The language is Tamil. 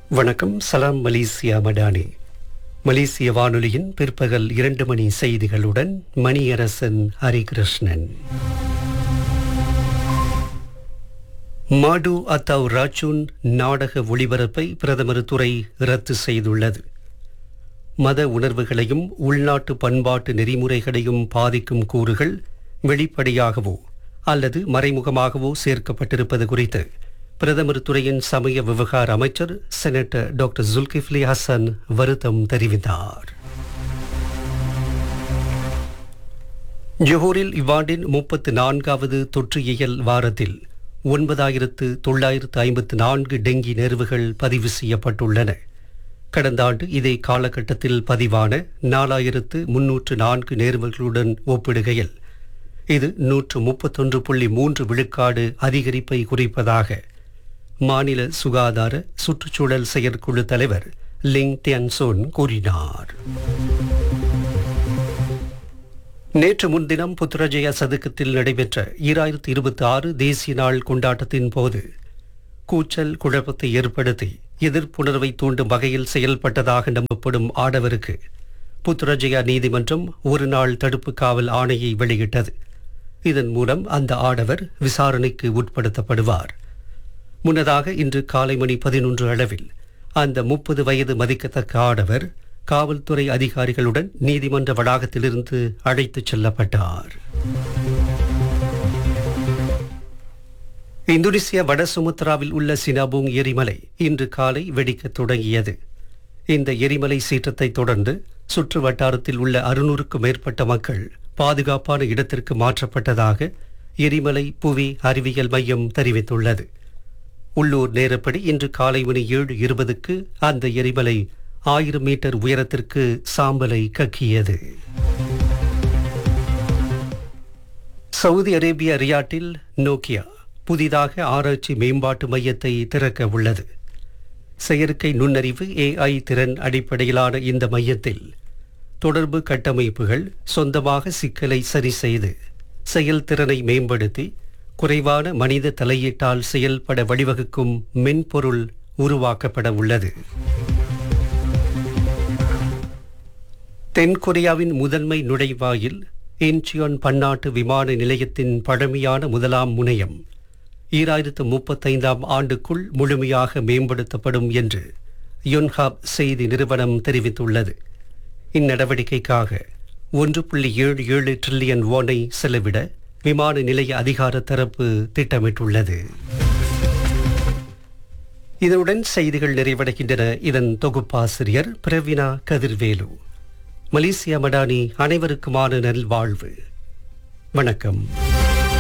வணக்கம் சலாம் மலேசியா மடானி மலேசிய வானொலியின் பிற்பகல் இரண்டு மணி செய்திகளுடன் மணியரசன் ஹரிகிருஷ்ணன் மாடு அத்தாவ் ராச்சூன் நாடக ஒளிபரப்பை பிரதமர் துறை ரத்து செய்துள்ளது மத உணர்வுகளையும் உள்நாட்டு பண்பாட்டு நெறிமுறைகளையும் பாதிக்கும் கூறுகள் வெளிப்படையாகவோ அல்லது மறைமுகமாகவோ சேர்க்கப்பட்டிருப்பது குறித்து பிரதமர் துறையின் சமய விவகார அமைச்சர் செனட்டர் டாக்டர் ஜுல்கிஃப்லி ஹசன் வருத்தம் தெரிவித்தார் ஜோஹரில் இவ்வாண்டின் முப்பத்து நான்காவது தொற்று வாரத்தில் ஒன்பதாயிரத்து தொள்ளாயிரத்து ஐம்பத்து நான்கு டெங்கி நேர்வுகள் பதிவு செய்யப்பட்டுள்ளன கடந்த ஆண்டு இதே காலகட்டத்தில் பதிவான நாலாயிரத்து முன்னூற்று நான்கு நேர்வுகளுடன் ஒப்பிடுகையில் இது நூற்று முப்பத்தொன்று புள்ளி மூன்று விழுக்காடு அதிகரிப்பை குறிப்பதாக மாநில சுகாதார சுற்றுச்சூழல் செயற்குழு தலைவர் லிங் தியன்சோன் கூறினார் நேற்று முன்தினம் புத்ரஜயா சதுக்கத்தில் நடைபெற்ற ஈராயிரத்தி இருபத்தி ஆறு தேசிய நாள் கொண்டாட்டத்தின் போது கூச்சல் குழப்பத்தை ஏற்படுத்தி எதிர்ப்புணர்வை தூண்டும் வகையில் செயல்பட்டதாக நம்பப்படும் ஆடவருக்கு புத்ரஜயா நீதிமன்றம் ஒரு நாள் தடுப்பு காவல் ஆணையை வெளியிட்டது இதன் மூலம் அந்த ஆடவர் விசாரணைக்கு உட்படுத்தப்படுவார் முன்னதாக இன்று காலை மணி பதினொன்று அளவில் அந்த முப்பது வயது மதிக்கத்தக்க ஆடவர் காவல்துறை அதிகாரிகளுடன் நீதிமன்ற வளாகத்திலிருந்து அழைத்துச் செல்லப்பட்டார் இந்தோனேசியா வட சுமத்ராவில் உள்ள சினாபூங் எரிமலை இன்று காலை வெடிக்கத் தொடங்கியது இந்த எரிமலை சீற்றத்தை தொடர்ந்து சுற்று வட்டாரத்தில் உள்ள அறுநூறுக்கும் மேற்பட்ட மக்கள் பாதுகாப்பான இடத்திற்கு மாற்றப்பட்டதாக எரிமலை புவி அறிவியல் மையம் தெரிவித்துள்ளது உள்ளூர் நேரப்படி இன்று காலை மணி ஏழு இருபதுக்கு அந்த எரிமலை ஆயிரம் மீட்டர் உயரத்திற்கு சாம்பலை கக்கியது சவுதி அரேபிய ரியாட்டில் நோக்கியா புதிதாக ஆராய்ச்சி மேம்பாட்டு மையத்தை திறக்க உள்ளது செயற்கை நுண்ணறிவு ஏஐ திறன் அடிப்படையிலான இந்த மையத்தில் தொடர்பு கட்டமைப்புகள் சொந்தமாக சிக்கலை சரி செய்து செயல்திறனை மேம்படுத்தி குறைவான மனித தலையீட்டால் செயல்பட வழிவகுக்கும் மென்பொருள் உருவாக்கப்பட உள்ளது தென்கொரியாவின் முதன்மை நுழைவாயில் இன்ச்சியோன் பன்னாட்டு விமான நிலையத்தின் பழமையான முதலாம் முனையம் ஈராயிரத்து முப்பத்தைந்தாம் ஆண்டுக்குள் முழுமையாக மேம்படுத்தப்படும் என்று யுன்ஹாப் செய்தி நிறுவனம் தெரிவித்துள்ளது இந்நடவடிக்கைக்காக ஒன்று புள்ளி ஏழு ஏழு டிரில்லியன் ஓனை செலவிட விமான நிலைய அதிகார தரப்பு திட்டமிட்டுள்ளது இதனுடன் செய்திகள் நிறைவடைகின்றன இதன் தொகுப்பாசிரியர் பிரவினா கதிர்வேலு மலேசியா மடானி அனைவருக்குமான நல்வாழ்வு வணக்கம்